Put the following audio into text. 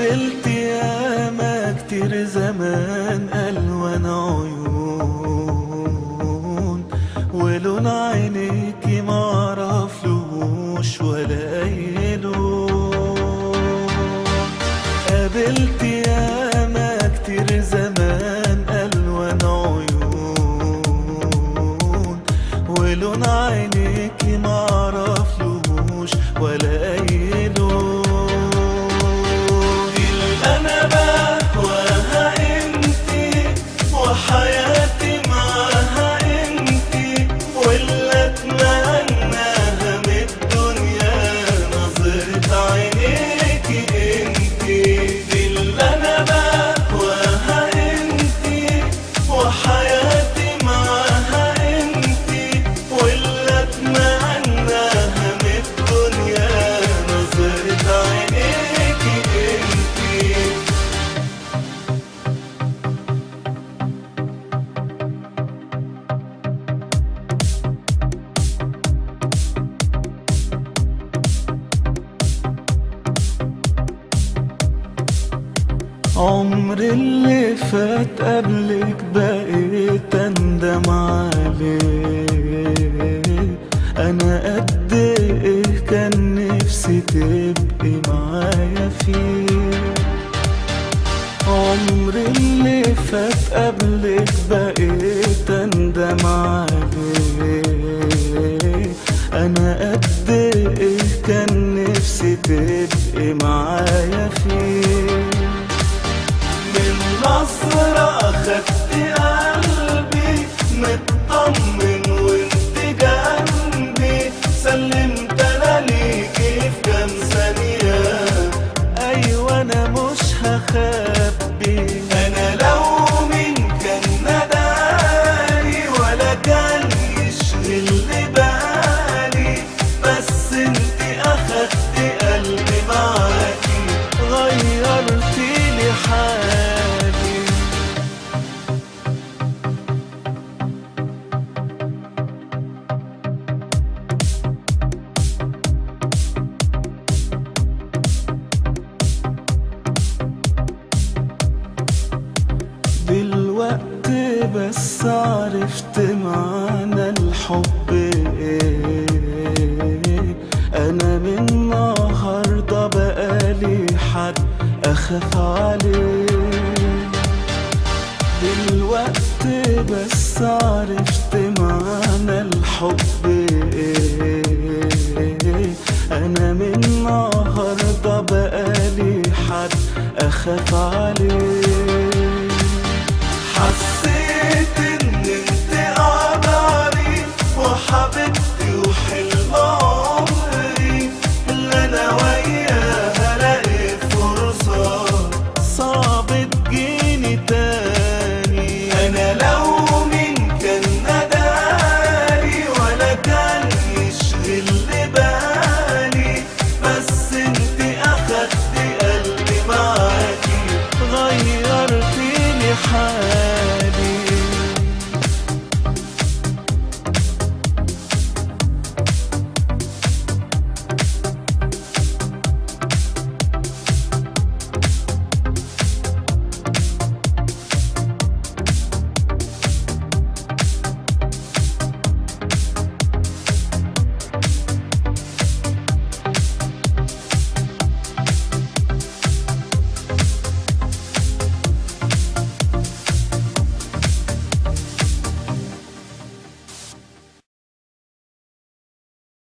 قابلت ياما كتير زمان ألوان عيون ولون عينيكي معرفلوش ولا أي لون قابلت ياما كتير زمان ألوان عيون ولون عينيكي معرفلوش ولا أي لون اللي أنا بهواها انتي وحياتي معاها انتي واللي أتمناها من الدنيا نظرة عينيكي انتي دي اللي أنا بهواها انتي وحياتي معاها انتي واللي أتمناها من الدنيا نظرة عينيكي انتي عمر اللي فات قبلك بقيت اندم عليه انا قد ايه كان نفسي تبقي معايا فيه عمر اللي فات قبلك بقيت اندم عليه انا قد ايه كان نفسي تبقي معايا فيه من نظرة أخدت قلبي مطمن وانت جنبي سلمت أنا ليكي في كام ثانية أيوة أنا مش هخبي أنا لو مين كان نداني ولا كان يشغل لي بالي بس انت أخدت قلبي معاكي غيرتي لي حالي دلوقتي بس عرفت معنى الحب ايه انا من النهارده بقالي حد اخاف عليه دلوقتي بس عرفت معنى الحب ايه انا من النهارده بقالي حد اخاف عليه